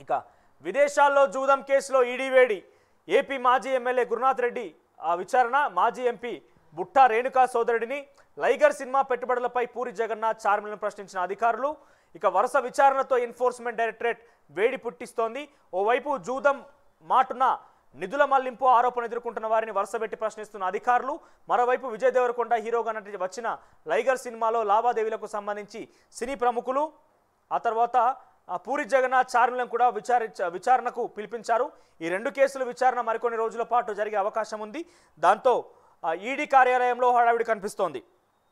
ఇక విదేశాల్లో జూదం కేసులో ఈడీ వేడి ఏపీ మాజీ ఎమ్మెల్యే గురునాథ్ రెడ్డి ఆ విచారణ మాజీ ఎంపీ బుట్టా రేణుకా సోదరుడిని లైగర్ సినిమా పెట్టుబడులపై పూరి జగన్నాథ్ చార్మిలను ప్రశ్నించిన అధికారులు ఇక వరుస విచారణతో ఎన్ఫోర్స్మెంట్ డైరెక్టరేట్ వేడి పుట్టిస్తోంది ఓవైపు జూదం మాటున నిధుల మళ్లింపు ఆరోపణ ఎదుర్కొంటున్న వారిని వరుసబెట్టి ప్రశ్నిస్తున్న అధికారులు మరోవైపు విజయ్ దేవరకొండ హీరోగా నటించి వచ్చిన లైగర్ సినిమాలో లావాదేవీలకు సంబంధించి సినీ ప్రముఖులు ఆ తర్వాత ఆ, పూరి జగన్నాథ్ చార్మిలను కూడా విచారించ విచారణకు పిలిపించారు ఈ రెండు కేసుల విచారణ మరికొన్ని రోజుల పాటు జరిగే అవకాశం ఉంది దాంతో ఈడీ కార్యాలయంలో హడావిడి కనిపిస్తోంది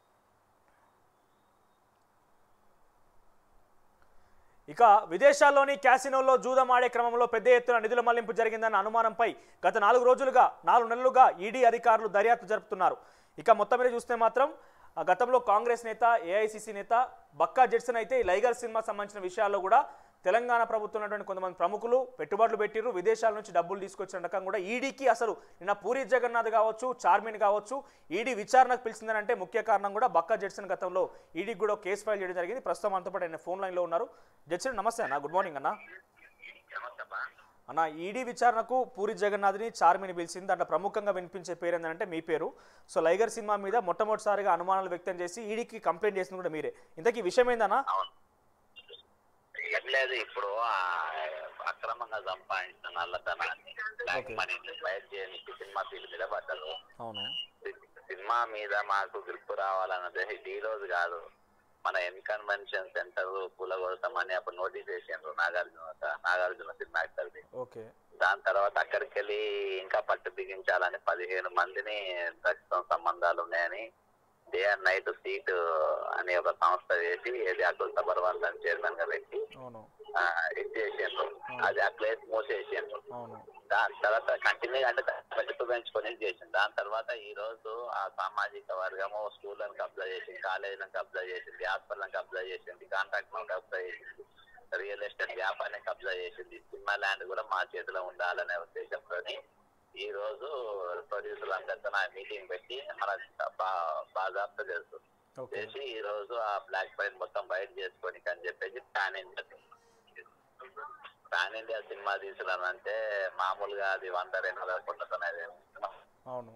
ఇక విదేశాల్లోని క్యాసినోల్లో జూదం ఆడే క్రమంలో పెద్ద ఎత్తున నిధుల మళ్లింపు జరిగిందన్న అనుమానంపై గత నాలుగు రోజులుగా నాలుగు నెలలుగా ఈడీ అధికారులు దర్యాప్తు జరుపుతున్నారు ఇక మొత్తం మీద చూస్తే మాత్రం ఆ గతంలో కాంగ్రెస్ నేత ఏఐసిసి నేత బక్కా జెట్సన్ అయితే ఈ లైగర్ సినిమా సంబంధించిన విషయాల్లో కూడా తెలంగాణ ప్రభుత్వం ఉన్నటువంటి కొంతమంది ప్రముఖులు పెట్టుబడులు పెట్టిర్రు విదేశాల నుంచి డబ్బులు తీసుకొచ్చిన రకం కూడా ఈడీకి అసలు నిన్న పూరి జగన్నాథ్ కావచ్చు చార్మిన్ కావచ్చు ఈడీ విచారణకు పిలిచిందని అంటే ముఖ్య కారణం కూడా బక్కా జెట్సన్ గతంలో ఈడీకి కూడా ఒక కేసు ఫైల్ చేయడం జరిగింది ప్రస్తుతం అంతా పాటు ఆయన ఫోన్ లైన్లో ఉన్నారు జెట్సన్ నమస్తే అన్న గుడ్ మార్నింగ్ అన్న నమస్తేమ్మా అన్న ఈడీ విచారణకు పూరి జగన్నాథ్ని చార్మిని పిలిచింది దాంట్లో ప్రముఖంగా వినిపించే పేరు ఏంటంటే మీ పేరు సో లైగర్ సినిమా మీద మొట్టమొదటిసారిగా అనుమానాలు వ్యక్తం చేసి ఈడీకి కంప్లైంట్ చేసింది కూడా మీరే ఇంతకీ విషయం ఏందన్నా అవును ఏం లేదు ఇప్పుడు ఆ అక్రమంగా సంపాదించిన నల్లతనాన్ని బ్లాక్ Okay. మనీని బయట చేయడానికి సినిమా ఫీల్డ్ మీద పడ్డదు అవును సినిమా మీద మాకు గ్రిప్ రావాలన్నది ఇది ఈ రోజు కాదు మన ఎన్ కన్వెన్షన్ సెంటర్ కూలగొడతామని అప్పుడు నోటీస్ వేసిండ్రు నాగార్జున నాగార్జున సినిమా యాక్టర్ది ఓకే దాని తర్వాత అక్కడికి వెళ్ళి ఇంకా పట్టు బిగించాలని పదిహేను మందిని రక్తం సంబంధాలు ఉన్నాయని డే అండ్ నైట్ సీట్ అనే ఒక సంస్థ వేసి ఏది అకుల్ సబర్వాల్ దాని చైర్మన్ గా పెట్టి అవును ఆ, ఇది చేసిండ్రు అది ఆ ప్లేస్ మూసేసిండ్రు అవును దాని తర్వాత కంటిన్యూ అంటే బడ్జెట్ పెంచుకొని చేసింది దాని తర్వాత ఈ రోజు ఆ సామాజిక వర్గము స్కూళ్ళని కబ్జా చేసింది కాలేజీలను కబ్జా చేసింది హాస్పిటల్ని కబ్జా చేసింది కాంట్రాక్ట్ కబ్జా చేసింది రియల్ ఎస్టేట్ వ్యాపారాన్ని కబ్జా చేసింది సినిమా ల్యాండ్ కూడా మా చేతిలో ఉండాలనే ఉద్దేశంతోని ఈ రోజు ప్రొడ్యూసర్లు అందరితో నా మీటింగ్ పెట్టి మన బా- బాజాప్తా చేస్తుంది ఓకే చేసి ఈ రోజు ఆ బ్లాక్ ఫైల్ మొత్తం బయట చేసుకొని అని చెప్పేసి plan India plan India cinema తీసుకురానంటే మామూలుగా అది వంద రెండు వందల కోట్లతోనే అవును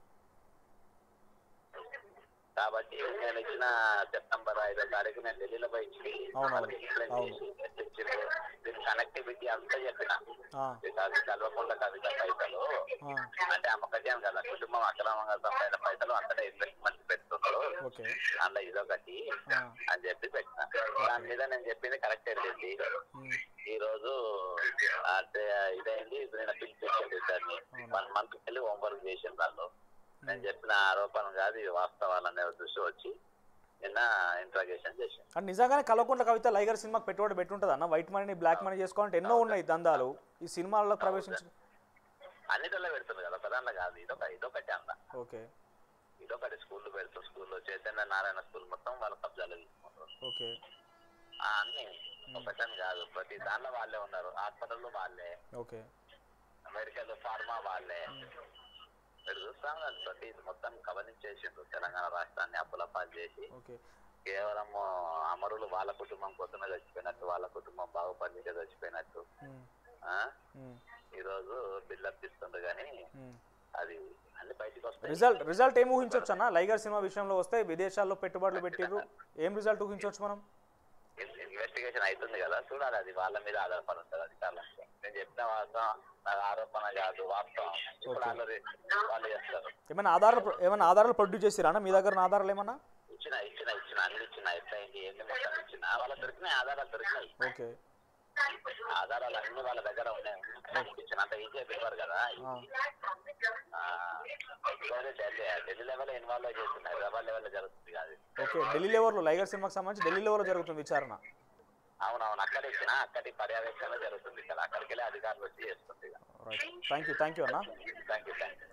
కాబట్టి నేను ఇచ్చిన సెప్టెంబర్ ఐదో తారీఖు నేను ఢిల్లీలో పోయి ఇచ్చి అవును, వాళ్ళకి explain అవును. చేసి ఇచ్చిండ్రు. దీని కనెక్టివిటీ అంతా చెప్పిన ఆ, ఇది అది కలవకుండా కవిత పైసలు ఆ, అంటే ఆ మొక్కజాం కదా కుటుంబం అక్రమంగా సంపాదించిన పైసలు అంతటా ఇన్వెస్ట్మెంట్ పెడుతున్నారు ఓకే అందులో ఇదొకటి ఆ, అని చెప్పి పెట్టిన దాని మీద నేను చెప్పింది కరెక్ట్ వెళ్ళింది ఉమ్, ఈ రోజు అంటే ఇదైంది ఇప్పుడు నేను పిలిపించింది ఇద్దరిని వన్ మంత్ వెళ్ళి హోంవర్క్ చేసిన వాళ్ళు నేను చెప్పిన ఆరోపణ కాదు ఇది వాస్తవాలనే దృష్టి వచ్చి నిన్న ఇంట్రాగేషన్ చేసింది కానీ నిజంగానే కలవకుండా కవిత లైగర్ సినిమాకి పెట్టుబడి పెట్టుంటుంది అన్న వైట్ మనీని బ్లాక్ మనీ చేసుకోవాలంటే ఎన్నో ఉన్నాయి దందాలు ఈ సినిమాల్లో ప్రవేశించి అన్నిటిలో పెడుతుంది కదా ప్రధానంగా కాదు ఇదొక ఇదొకటి అన్న ఓకే ఇదొకటి స్కూల్ పెడుతుంది స్కూల్లో చైతన్య నారాయణ స్కూల్ మొత్తం వాళ్ళ కబ్జాలో తీసుకుంటారు ఓకే ఆ, అన్ని ఒకటని కాదు ప్రతి దానిలో వాళ్ళే ఉన్నారు హాస్పిటల్లో వాళ్ళే ఓకే మెడికల్ ఫార్మా వాళ్ళే మీరు చూస్తాం కదా ప్రతి మొత్తం గమనించేసిండ్రు తెలంగాణ రాష్ట్రాన్ని అప్పుల పాలు చేసి ఓకే కేవలం అమరులు వాళ్ళ కుటుంబం కోసమే చచ్చిపోయినట్టు వాళ్ళ కుటుంబం బాగుపడికే చచ్చిపోయినట్టు ఉమ్, ఆ? ఉమ్, ఈ రోజు బిల్డప్ ఇస్తుండ్రు కానీ ఉమ్. అది అన్ని బయటకు వస్తాయి రిజల్ట్ రిజల్ట్ ఏం ఊహించవచ్చు అన్న లైగర్ సినిమా విషయంలో వస్తే విదేశాల్లో పెట్టుబడులు పెట్టిర్రు ఏం రిజల్ట్ ఊహించవచ్చు మనం ఇన్వెస్టిగేషన్ అవుతుంది కదా చూడాలి అది వాళ్ళ మీద ఆధారపడి ఉంటుంది అధికారులకు నేను చెప్పిన వాస్తవం నాకు ఆరోపణ కాదు వాస్తవం ఇప్పుడు వాళ్ళు వాళ్ళు చేస్తారు ఏమైనా ఆధారాలు ఏమైనా ఆధారాలు ప్రొడ్యూస్ చేసిరా అన్న మీ దగ్గర ఉన్న ఆధారాలు ఏమన్నా ఇచ్చిన ఇచ్చిన ఇచ్చిన అన్ని ఇచ్చిన ఎట్లయింది ఏంటి మొత్తం ఇచ్చిన వాళ్ళ దొరికినాయి ఆధారాలు దొరికినాయి ఓకే ఆధారాలు అన్ని వాళ్ళ దగ్గర ఉన్నాయి ఇచ్చిన అంత ఈజీగా పెట్టారు కదా ఆ, ఆ, వేరే ఢిల్లీ ఢిల్లీ లెవెల్ ఇన్వాల్వ్ చేస్తుంది హైదరాబాద్ లెవెల్ జరుగుతుంది కాదు ఓకే ఢిల్లీ లెవెల్లో లైగర్ సినిమాకి సంబంధించి ఢిల్లీ లెవెల్లో జరుగుతుంది విచారణ అవునవును అక్కడ ఇచ్చిన అక్కడి పర్యవేక్షణ జరుగుతుంది ఇక్కడ అక్కడికి వెళ్ళి అధికారులు వచ్చి చేస్తుంది right thank you thank you అన్న thank you thank you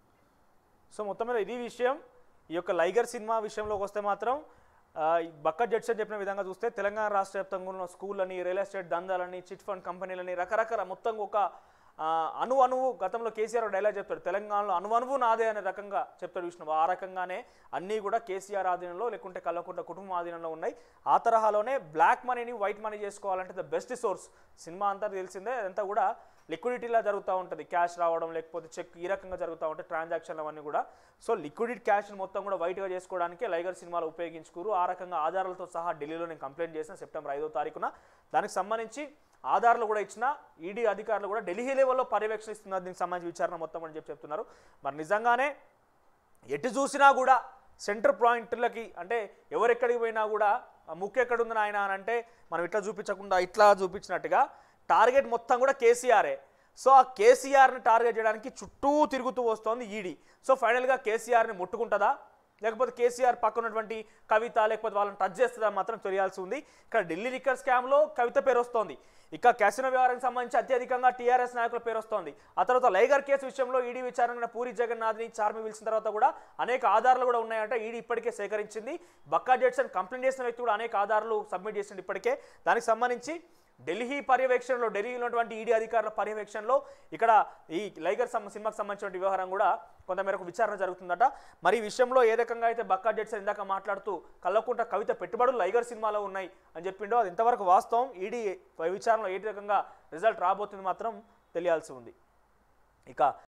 so మొత్తం మీద ఇది విషయం ఈ యొక్క లైగర్ సినిమా విషయంలోకి వస్తే మాత్రం ఆ, ఈ బక్క జడ్సన్ చెప్పిన విధంగా చూస్తే తెలంగాణ రాష్ట్ర వ్యాప్తంగా ఉన్న స్కూళ్ళని రియల్ ఎస్టేట్ దందాలని చిట్ ఫండ్ కంపెనీలని రకరకాల మొత్తం ఒక ఆ, అణు అణువు గతంలో కేసీఆర్ డైలాగ్ చెప్తాడు తెలంగాణలో అణు అణువు నాదే అనే రకంగా చెప్తాడు విష్ణు ఆ రకంగానే అన్నీ కూడా కేసీఆర్ ఆధీనంలో లేకుంటే కల్లకుంట కుటుంబం ఆధీనంలో ఉన్నాయి ఆ తరహాలోనే బ్లాక్ మనీని వైట్ మనీ చేసుకోవాలంటే ద బెస్ట్ సోర్స్ సినిమా అంతా తెలిసిందే అదంతా కూడా లిక్విడిటీలా జరుగుతూ ఉంటుంది క్యాష్ రావడం లేకపోతే చెక్ ఈ రకంగా జరుగుతూ ఉంటాయి ట్రాన్సాక్షన్లు అవన్నీ కూడా సో లిక్విడిటీ క్యాష్ మొత్తం కూడా వైట్గా చేసుకోవడానికి లైగర్ సినిమాలో ఉపయోగించుకోరు ఆ రకంగా ఆధారాలతో సహా ఢిల్లీలో నేను కంప్లైంట్ చేసిన సెప్టెంబర్ ఐదో తారీఖున దానికి సంబంధించి ఆధారాలు కూడా ఇచ్చిన ఈడీ అధికారులు కూడా ఢిల్లీ లెవెల్లో పర్యవేక్షణిస్తున్నారు దీనికి సంబంధించి విచారణ మొత్తం అని చెప్పి చెప్తున్నారు మరి నిజంగానే ఎటు చూసినా కూడా సెంటర్ పాయింట్లకి అంటే ఎవరెక్కడికి పోయినా కూడా ఆ ముక్కు ఎక్కడ ఉంది ఆయన అని అంటే మనం ఇట్లా చూపించకుండా ఇట్లా చూపించినట్టుగా టార్గెట్ మొత్తం కూడా కేసీఆరే సో ఆ కేసీఆర్ని టార్గెట్ చేయడానికి చుట్టూ తిరుగుతూ వస్తోంది ఈడీ సో ఫైనల్గా కేసీఆర్ని ముట్టుకుంటుందా లేకపోతే కేసీఆర్ పక్కన ఉన్నటువంటి కవిత లేకపోతే వాళ్ళని టచ్ చేస్తుందా మాత్రం తెలియాల్సి ఉంది ఇక్కడ ఢిల్లీ లిక్కర్ స్కామ్లో కవిత పేరు వస్తోంది ఇక క్యాసినో వ్యవహారానికి సంబంధించి అత్యధికంగా టీఆర్ఎస్ నాయకుల పేరు వస్తోంది ఆ తర్వాత లైగర్ కేసు విషయంలో ఈడీ విచారణ పూరి జగన్నాథ్ని చార్మి పిలిచిన తర్వాత కూడా అనేక ఆధారాలు కూడా ఉన్నాయంటే ఈడీ ఇప్పటికే సేకరించింది బక్కా జెట్సన్ కంప్లైంట్ చేసిన వ్యక్తి కూడా అనేక ఆధారాలు సబ్మిట్ చేసింది ఇప్పటికే దానికి సంబంధించి ఢిల్లీ పర్యవేక్షణలో ఢిల్లీలో ఉన్నటువంటి ఈడీ అధికారుల పర్యవేక్షణలో ఇక్కడ ఈ లైగర్ సం- సినిమాకి సంబంధించిన వ్యవహారం కూడా కొంతమేరకు విచారణ జరుగుతుందట మరి ఈ విషయంలో ఏ రకంగా అయితే బక్కా జెట్సన్ ఇందాక మాట్లాడుతూ కల్లకుంట కవిత పెట్టుబడులు లైగర్ సినిమాలో ఉన్నాయి అని చెప్పిండో అది ఇంతవరకు వాస్తవం ఈడీ విచారణలో ఏ రకంగా రిజల్ట్ రాబోతుంది మాత్రం తెలియాల్సి ఉంది ఇక